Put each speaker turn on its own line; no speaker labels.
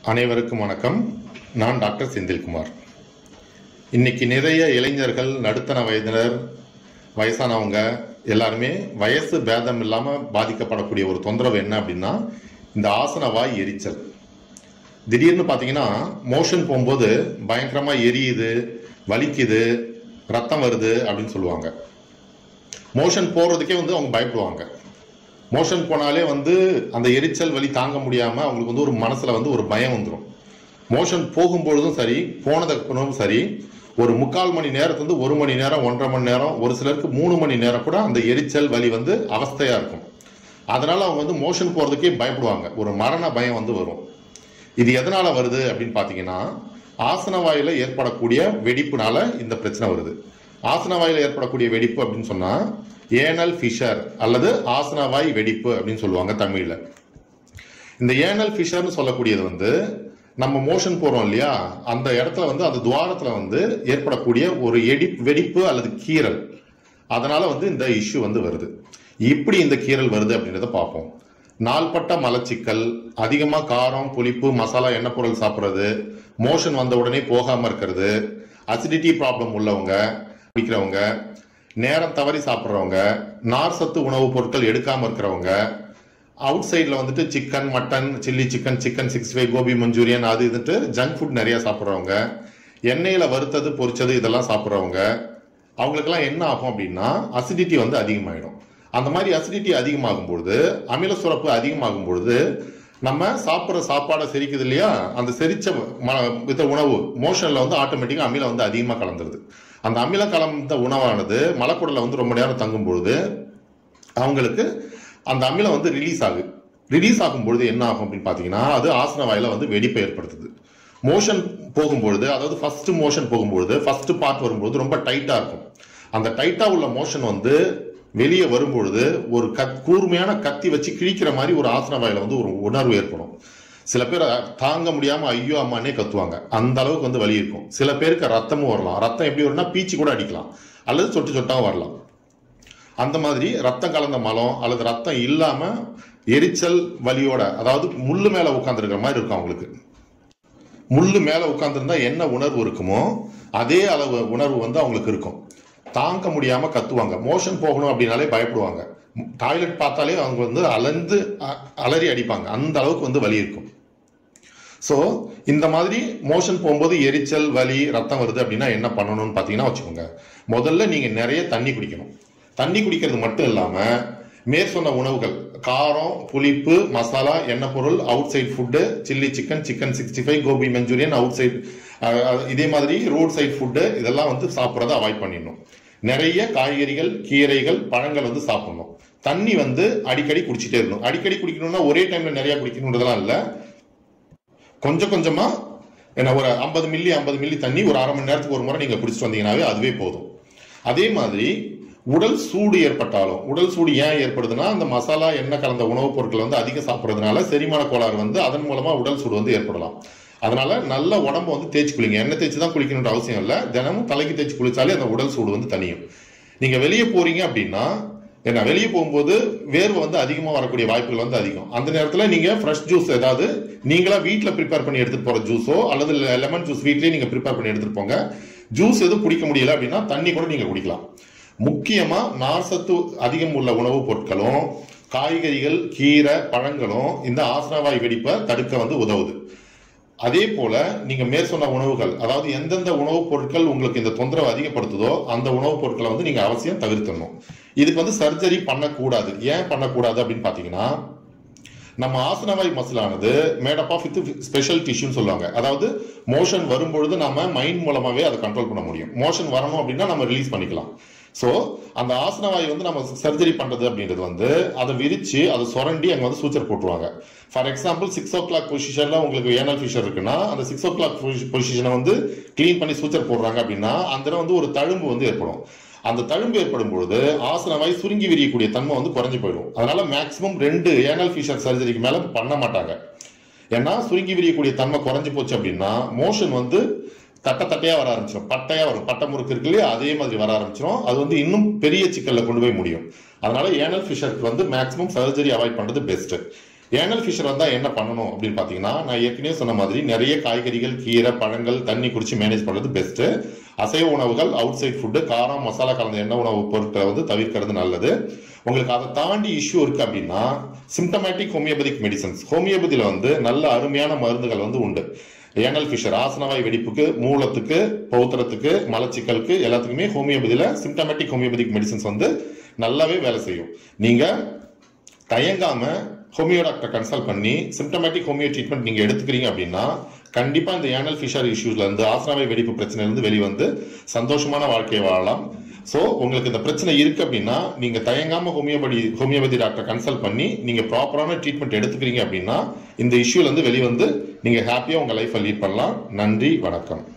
அனைவருக்கும் வணக்கம் நான் டாக்டர் செந்தில்குமார் இன்னைக்கு நிறைய இளைஞர்கள் நடுத்தர வயதினர் வயசானவங்க எல்லாருமே வயசு பேதம் இல்லாமல் பாதிக்கப்படக்கூடிய ஒரு தொந்தரவு என்ன அப்படின்னா இந்த ஆசன வாய் எரிச்சல் திடீர்னு பார்த்தீங்கன்னா மோஷன் போகும்போது பயங்கரமாக எரியுது வலிக்குது ரத்தம் வருது அப்படின்னு சொல்லுவாங்க மோஷன் போகிறதுக்கே வந்து அவங்க பயப்படுவாங்க மோஷன் போனாலே வந்து அந்த எரிச்சல் வலி தாங்க முடியாம அவங்களுக்கு வந்து ஒரு மனசுல வந்து ஒரு பயம் வந்துடும் மோஷன் போகும்பொழுதும் சரி போனதுக்கு அப்புறமும் சரி ஒரு முக்கால் மணி நேரத்துலேருந்து ஒரு மணி நேரம் ஒன்றரை மணி நேரம் ஒரு சிலருக்கு மூணு மணி நேரம் கூட அந்த எரிச்சல் வலி வந்து அவஸ்தையா இருக்கும் அதனால அவங்க வந்து மோஷன் போறதுக்கே பயப்படுவாங்க ஒரு மரண பயம் வந்து வரும் இது எதனால வருது அப்படின்னு பார்த்தீங்கன்னா ஆசன வாயில ஏற்படக்கூடிய வெடிப்புனால இந்த பிரச்சனை வருது ஆசன வாயில ஏற்படக்கூடிய வெடிப்பு அப்படின்னு சொன்னா ஏனல் ஃபிஷர் அல்லது ஆசனவாய் வெடிப்பு அப்படின்னு சொல்லுவாங்க தமிழ்ல இந்த ஏனல் ஃபிஷர்னு சொல்லக்கூடியது வந்து நம்ம மோஷன் போறோம் இல்லையா அந்த இடத்துல வந்து அந்த துவாரத்துல வந்து ஏற்படக்கூடிய ஒரு எடி வெடிப்பு அல்லது கீறல் அதனால வந்து இந்த இஷ்யூ வந்து வருது இப்படி இந்த கீறல் வருது அப்படின்றத பார்ப்போம் நாள்பட்ட மலச்சிக்கல் அதிகமா காரம் புளிப்பு மசாலா எண்ணெய் பொருள் சாப்பிட்றது மோஷன் வந்த உடனே போகாம இருக்கிறது அசிடிட்டி ப்ராப்ளம் உள்ளவங்க குடிக்கிறவங்க நேரம் தவறி சாப்பிட்றவங்க நார் சத்து உணவுப் பொருட்கள் எடுக்காம இருக்கிறவங்க அவுட் சைடில் வந்துட்டு chicken mutton chilli chicken chicken six five gobi manchurian அது இதுட்டு ஜங்க் ஃபுட் நிறைய சாப்பிட்றவங்க எண்ணெயில் வறுத்தது பொரிச்சது இதெல்லாம் சாப்பிட்றவங்க அவங்களுக்கெல்லாம் என்ன ஆகும் அப்படின்னா அசிடிட்டி வந்து அதிகமாயிடும் அந்த மாதிரி அசிடிட்டி அதிகமாகும் பொழுது அமில சுரப்பு அதிகமாகும் பொழுது நம்ம சாப்பிட்ற சாப்பாடை செரிக்குது இல்லையா அந்த செரிச்ச ம வித்த உணவு மோஷனில் வந்து ஆட்டோமேட்டிக்காக அமிலம் வந்து அதிகமாக கலந்துருது அந்த அமிலம் கலந்த உணவானது மலக்குடலில் வந்து ரொம்ப நேரம் தங்கும் பொழுது அவங்களுக்கு அந்த அமிலம் வந்து ரிலீஸ் ஆகுது ரிலீஸ் ஆகும் பொழுது என்ன ஆகும் அப்படின்னு பார்த்தீங்கன்னா அது ஆசன வாயில வந்து வெடிப்பை ஏற்படுத்துது மோஷன் போகும்பொழுது அதாவது ஃபர்ஸ்ட் மோஷன் போகும்பொழுது ஃபர்ஸ்ட் பார்ட் வரும்பொழுது ரொம்ப டைட்டா இருக்கும் அந்த டைட்டா உள்ள மோஷன் வந்து வெளியே வரும்பொழுது ஒரு கத் கூர்மையான கத்தி வச்சு கிழிக்கிற மாதிரி ஒரு ஆசன வாயில வந்து ஒரு உணர்வு ஏற்படும் சில பேர் தாங்க முடியாம ஐயோ அம்மானே கத்துவாங்க அந்த அளவுக்கு வந்து வலி இருக்கும் சில பேருக்கு ரத்தமும் வரலாம் ரத்தம் எப்படி வரும்னா பீச்சு கூட அடிக்கலாம் அல்லது சொட்டு சொட்டாவும் வரலாம் அந்த மாதிரி ரத்தம் கலந்த மலம் அல்லது ரத்தம் இல்லாம எரிச்சல் வலியோட அதாவது முள்ளு மேல உட்காந்துருக்கிற மாதிரி இருக்கும் அவங்களுக்கு முள்ளு மேல உட்காந்துருந்தா என்ன உணர்வு இருக்குமோ அதே அளவு உணர்வு வந்து அவங்களுக்கு இருக்கும் தாங்க முடியாம கத்துவாங்க மோஷன் போகணும் அப்படின்னாலே பயப்படுவாங்க டாய்லெட் பார்த்தாலே அவங்க வந்து அலந்து அ- அலறி அடிப்பாங்க அந்த அளவுக்கு வந்து வலி இருக்கும் ஸோ இந்த மாதிரி மோஷன் போகும்போது எரிச்சல் வலி ரத்தம் வருது அப்படின்னா என்ன பண்ணணும்னு பார்த்தீங்கன்னா வச்சுக்கோங்க முதல்ல நீங்க நிறைய தண்ணி குடிக்கணும் தண்ணி குடிக்கிறது மட்டும் இல்லாம மேற் சொன்ன உணவுகள் காரம் புளிப்பு மசாலா எண்ணெய் பொருள் outside food chilli chicken chicken sixty five gobi manchurian outside இதே மாதிரி ரோட் சைட் ஃபுட்டு இதெல்லாம் வந்து சாப்பிட்றத அவாய்ட் பண்ணிடணும் நிறைய காய்கறிகள் கீரைகள் பழங்கள் வந்து சாப்பிடணும் தண்ணி வந்து அடிக்கடி குடிச்சிட்டே இருக்கணும் அடிக்கடி குடிக்கணும்னா ஒரே டைம்ல நிறைய குடிக்கணுன்றதெல்லாம் இல்லை கொஞ்சம் கொஞ்சமா என்ன ஒரு ஐம்பது மில்லி ஐம்பது மில்லி தண்ணி ஒரு அரை மணி நேரத்துக்கு ஒரு முறை நீங்க குடிச்சிட்டு வந்தீங்கன்னாவே அதுவே போதும் அதே மாதிரி உடல் சூடு ஏற்பட்டாலும் உடல் சூடு ஏன் ஏற்படுதுன்னா அந்த மசாலா எண்ணெய் கலந்த உணவுப் பொருட்கள் வந்து அதிகம் சாப்பிட்றதுனால செரிமான கோளாறு வந்து அதன் மூலமா உடல் சூடு வந்து ஏற்படலாம் அதனால நல்ல உடம்ப வந்து தேய்ச்சி குளிங்க எண்ணெய் தேய்ச்சி தான் குளிக்கணுன்ற அவசியம் இல்லை தினமும் தலைக்கு தேய்ச்சி குளிச்சாலே அந்த உடல் சூடு வந்து தனியும் நீங்க வெளியே போறீங்க அப்படின்னா ஏன்னா வெளியே போகும்போது வேர்வை வந்து அதிகமாக வரக்கூடிய வாய்ப்புகள் வந்து அதிகம் அந்த நேரத்தில் நீங்க ஃப்ரெஷ் ஜூஸ் ஏதாவது நீங்களா வீட்டில் ப்ரிப்பேர் பண்ணி எடுத்துட்டு போற ஜூஸோ அல்லது லெமன் ஜூஸ் வீட்லயே நீங்க ப்ரிப்பேர் பண்ணி எடுத்துட்டு போங்க ஜூஸ் எதுவும் குடிக்க முடியல அப்படின்னா தண்ணி கூட நீங்க குடிக்கலாம் முக்கியமா நார்சத்து அதிகம் உள்ள உணவுப் பொருட்களும் காய்கறிகள் கீரை பழங்களும் இந்த ஆசனவாய் வெடிப்பை தடுக்க வந்து உதவுது அதே போல நீங்க மேற் சொன்ன உணவுகள் அதாவது எந்தெந்த உணவுப் பொருட்கள் உங்களுக்கு இந்த தொந்தரவு அதிகப்படுத்துதோ அந்த உணவுப் பொருட்களை வந்து நீங்க அவசியம் தவிர்த்தணும் இதுக்கு வந்து சர்ஜரி பண்ணக்கூடாது ஏன் பண்ணக்கூடாது அப்படின்னு பாத்தீங்கன்னா நம்ம ஆசனவாய் மசிலானது மேடப் ஆஃப் வித் ஸ்பெஷல் டிஷ்யூன்னு சொல்லுவாங்க அதாவது மோஷன் வரும்பொழுது நம்ம மைண்ட் மூலமாவே அதை கண்ட்ரோல் பண்ண முடியும் மோஷன் வரணும் அப்படின்னா நம்ம ரிலீஸ் பண்ணிக்கலாம் ஸோ அந்த ஆசனவாய் வந்து நம்ம சர்ஜரி பண்றது அப்படின்றது வந்து அதை விரிச்சு அதை சுரண்டி அங்கே வந்து சூச்சர் போட்டுருவாங்க for example six o'clock பொசிஷன்ல உங்களுக்கு ஏனல் ஃபிஷர் இருக்குன்னா அந்த சிக்ஸ் ஓ கிளாக் பொசிஷனை வந்து க்ளீன் பண்ணி சூச்சர் போடுறாங்க அப்படின்னா அந்த இடம் வந்து ஒரு தழும்பு வந்து ஏற்படும் அந்த தழும்பு ஏற்படும் பொழுது ஆசனவாய் சுருங்கி விரியக்கூடிய தன்மை வந்து குறைஞ்சு போயிடும் அதனால மேக்ஸிமம் ரெண்டு ஏனல் ஃபிஷர் சர்ஜரிக்கு மேல பண்ண மாட்டாங்க ஏன்னா சுருங்கி விரியக்கூடிய தன்மை குறைஞ்சு போச்சு அப்படின்னா மோஷன் வந்து தட்டை தட்டையா வர ஆரம்பிச்சிடும் பட்டையா வரும் பட்டை முறுக்கு இருக்கு இல்லையா அதே மாதிரி வர ஆரம்பிச்சிடும் அது வந்து இன்னும் பெரிய சிக்கல்ல கொண்டு போய் முடியும் அதனால ஏனல் ஃபிஷருக்கு வந்து மேக்ஸிமம் சர்ஜரி அவாய்ட் பண்றது பெஸ்ட் ஏனல் ஃபிஷர் வந்தால் என்ன பண்ணணும் அப்படின்னு பார்த்தீங்கன்னா நான் ஏற்கனவே சொன்ன மாதிரி நிறைய காய்கறிகள் கீரை பழங்கள் தண்ணி குடிச்சு மேனேஜ் பண்ணுறது பெஸ்ட்டு அசைவ உணவுகள் அவுட் சைட் ஃபுட்டு காரம் மசாலா கலந்த எண்ணெய் உணவு பொருட்களை வந்து தவிர்க்கிறது நல்லது உங்களுக்கு அதை தாண்டி இஷ்யூ இருக்கு அப்படின்னா சிம்டமேட்டிக் ஹோமியோபதிக் மெடிசன்ஸ் ஹோமியோபதியில் வந்து நல்ல அருமையான மருந்துகள் வந்து உண்டு ஏனல் ஃபிஷர் ஆசனவாய் வெடிப்புக்கு மூலத்துக்கு பௌத்திரத்துக்கு மலச்சிக்கலுக்கு எல்லாத்துக்குமே ஹோமியோபதியில் சிம்டமேட்டிக் ஹோமியோபதிக் மெடிசன்ஸ் வந்து நல்லாவே வேலை செய்யும் நீங்கள் தயங்காம ஹோமியோ டாக்டர் கன்சல்ட் பண்ணி சிம்டமேட்டிக் ஹோமியோ ட்ரீட்மெண்ட் நீங்க எடுத்துக்கிறீங்க அப்படின்னா கண்டிப்பா இந்த ஏனல் ஃபிஷர் இஷ்யூஸ்ல இருந்து ஆசனாவை வெடிப்பு பிரச்சனையில இருந்து வெளிவந்து சந்தோஷமான வாழ்க்கையை வாழலாம் ஸோ உங்களுக்கு இந்த பிரச்சனை இருக்கு அப்படின்னா நீங்க தயங்காம ஹோமியோபதி ஹோமியோபதி டாக்டர் கன்சல்ட் பண்ணி நீங்க ப்ராப்பரான ட்ரீட்மெண்ட் எடுத்துக்கிறீங்க அப்படின்னா இந்த இஷ்யூல இருந்து வெளிவந்து நீங்க ஹாப்பியா உங்க லைஃப்பை லீட் பண்ணலாம் நன்றி வணக்கம்